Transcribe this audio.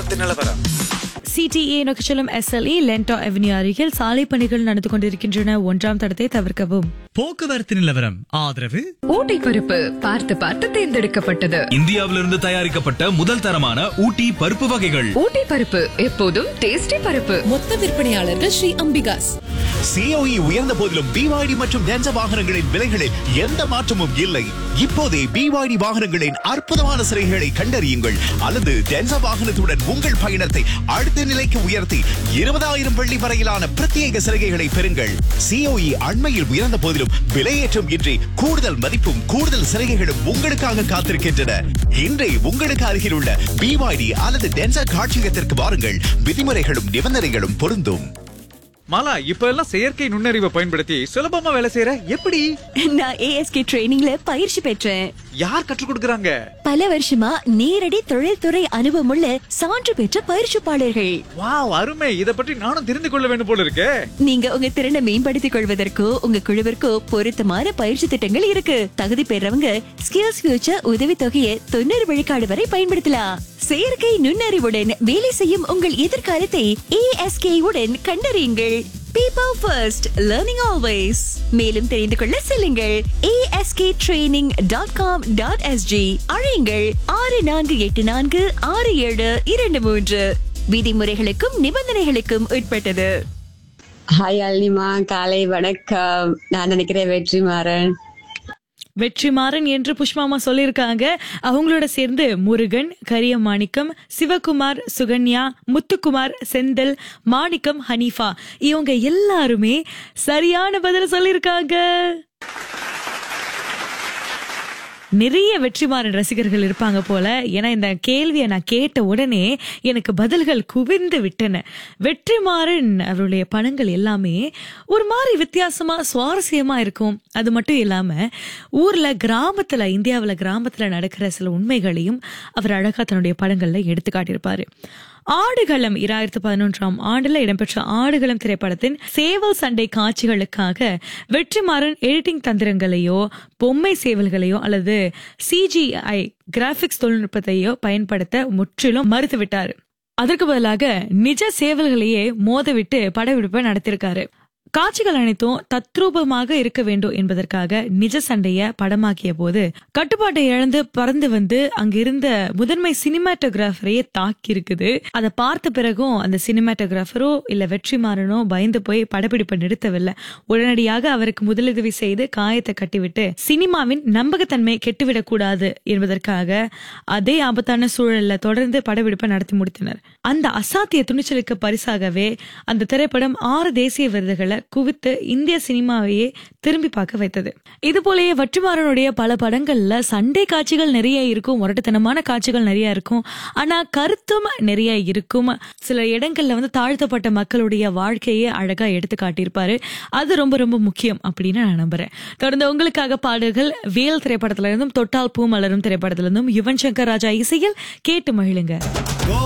போக்குவரத்து நிலவரம் சிடிஏ நோக்கி செல்லும் எஸ்எல்இ லென்டா அவென்யூ அருகில் சாலை பணிகள் நடந்து கொண்டிருக்கின்றன ஒன்றாம் தடத்தை தவிர்க்கவும் போக்குவரத்து நிலவரம் ஆதரவு ஊட்டி பருப்பு பார்த்து பார்த்து தேர்ந்தெடுக்கப்பட்டது இந்தியாவிலிருந்து தயாரிக்கப்பட்ட முதல் தரமான ஊட்டி பருப்பு வகைகள் ஊட்டி பருப்பு எப்போதும் டேஸ்டி பருப்பு மொத்த விற்பனையாளர்கள் ஸ்ரீ அம்பிகாஸ் சிஓஇ உயர்ந்த போதிலும் பிவாய்டி மற்றும் டென்சா வாகனங்களின் விலைகளில் எந்த மாற்றமும் இல்லை இப்போதே பிவாய்டி வாகனங்களின் அற்புதமான சிறைகளை கண்டறியுங்கள் அல்லது டென்சா வாகனத்துடன் உங்கள் பயணத்தை அடுத்த நிலைக்கு உயர்த்தி இருபதாயிரம் வெள்ளி வரையிலான பிரத்யேக சலுகைகளை பெறுங்கள் சிஓஇ அண்மையில் உயர்ந்த போதிலும் விலையேற்றம் இன்றி கூடுதல் மதிப்பும் கூடுதல் சலுகைகளும் உங்களுக்காக காத்திருக்கின்றன இன்றே உங்களுக்கு அருகில் உள்ள பிவாய்டி அல்லது டென்சா காட்சியகத்திற்கு வாருங்கள் விதிமுறைகளும் நிபந்தனைகளும் பொருந்தும் மாலா இப்ப எல்லாம் செயற்கை நுண்ணறிவை பயன்படுத்தி சுலபமா வேலை செய்யற எப்படி நான் ஏஎஸ்கே ட்ரைனிங்ல பயிற்சி பெற்றேன் யார் கற்றுக் கொடுக்கறாங்க பல வருஷமா நேரடி தொழில்துறை அனுபவமுள்ள சான்று பெற்ற பயிற்சிப்பாளர்கள் வாவ் அருமை இத பற்றி நானும் தெரிந்து கொள்ள வேண்டும் போல இருக்கே நீங்க உங்க திறனை மேம்படுத்திக் கொள்வதற்கோ உங்க குழுவிற்கோ பொருத்தமான பயிற்சி திட்டங்கள் இருக்கு தகுதி பெறவங்க ஸ்கில்ஸ் ஃபியூச்சர் உதவித்தொகையை தொண்ணூறு விழுக்காடு வரை பயன்படுத்தலாம் செயற்கை நுண்ணறிவுடன் வேலை செய்யும் உங்கள் எதிர்காலத்தை ஏஎஸ்கே உடன் கண்டறியுங்கள் பீப்பிள் ஃபர்ஸ்ட் லேர்னிங் ஆல்வேஸ் மேலும் தெரிந்து கொள்ள செல்லுங்கள் ASK training dot com dot SG அழையுங்கள் ஆறு நான்கு எட்டு நான்கு ஆறு ஏழு இரண்டு மூன்று விதிமுறைகளுக்கும் நிபந்தனைகளுக்கும் உட்பட்டது ஹாய் அல்னிமா காலை வணக்கம் நான் நினைக்கிறேன் வெற்றிமாறன் வெற்றிமாறன் என்று புஷ்மாமா சொல்லியிருக்காங்க அவங்களோட சேர்ந்து முருகன் கரியமாணிக்கம் சிவகுமார் சுகன்யா முத்துக்குமார் செந்தில் மாணிக்கம் ஹனீஃபா இவங்க எல்லாருமே சரியான பதில் சொல்லியிருக்காங்க நிறைய வெற்றிமாறன் ரசிகர்கள் இருப்பாங்க போல ஏன்னா இந்த கேள்வியை நான் கேட்ட உடனே எனக்கு பதில்கள் குவிந்து விட்டன வெற்றிமாறன் அவருடைய படங்கள் எல்லாமே ஒரு மாதிரி வித்தியாசமா சுவாரஸ்யமா இருக்கும் அது மட்டும் இல்லாம ஊர்ல கிராமத்துல இந்தியாவுல கிராமத்துல நடக்கிற சில உண்மைகளையும் அவர் அழகா தன்னுடைய படங்கள்ல எடுத்து காட்டியிருப்பாரு ஆடுகளம் இராயிரத்து பதினொன்றாம் ஆண்டுல இடம்பெற்ற ஆடுகளம் திரைப்படத்தின் சேவல் சண்டை காட்சிகளுக்காக வெற்றிமாறன் எடிட்டிங் தந்திரங்களையோ பொம்மை சேவல்களையோ அல்லது சிஜிஐ கிராபிக்ஸ் தொழில்நுட்பத்தையோ பயன்படுத்த முற்றிலும் மறுத்துவிட்டார் அதற்கு பதிலாக நிஜ சேவல்களையே மோதவிட்டு படப்பிடிப்பை நடத்தியிருக்காரு காட்சிகள் அனைத்தும் தத்ரூபமாக இருக்க வேண்டும் என்பதற்காக நிஜ சண்டைய படமாக்கிய போது கட்டுப்பாட்டை இழந்து பறந்து வந்து அங்கிருந்த முதன்மை சினிமாட்டோகிராஃபரையே தாக்கி இருக்குது அதை பார்த்த பிறகும் அந்த சினிமாட்டோகிராஃபரோ இல்ல வெற்றிமாறனோ பயந்து போய் படப்பிடிப்பை நிறுத்தவில்லை உடனடியாக அவருக்கு முதலுதவி செய்து காயத்தை கட்டிவிட்டு சினிமாவின் நம்பகத்தன்மை கெட்டுவிடக் கூடாது என்பதற்காக அதே ஆபத்தான சூழல்ல தொடர்ந்து படப்பிடிப்பை நடத்தி முடித்தனர் அந்த அசாத்திய துணிச்சலுக்கு பரிசாகவே அந்த திரைப்படம் ஆறு தேசிய விருதுகளை குவித்து இந்திய சினிமாவையே திரும்பி பார்க்க வைத்தது இது போலயே வற்றிமாறனுடைய பல படங்கள்ல சண்டை காட்சிகள் நிறைய இருக்கும் முரட்டுத்தனமான காட்சிகள் நிறைய இருக்கும் ஆனா கருத்தும் நிறைய இருக்கும் சில இடங்கள்ல வந்து தாழ்த்தப்பட்ட மக்களுடைய வாழ்க்கையை அழகா எடுத்து காட்டியிருப்பாரு அது ரொம்ப ரொம்ப முக்கியம் அப்படின்னு நான் நம்புறேன் தொடர்ந்து உங்களுக்காக பாடல்கள் வேல் திரைப்படத்துல இருந்தும் தொட்டால் பூ மலரும் திரைப்படத்துல இருந்தும் யுவன் சங்கர் ராஜா இசையில் கேட்டு மகிழுங்க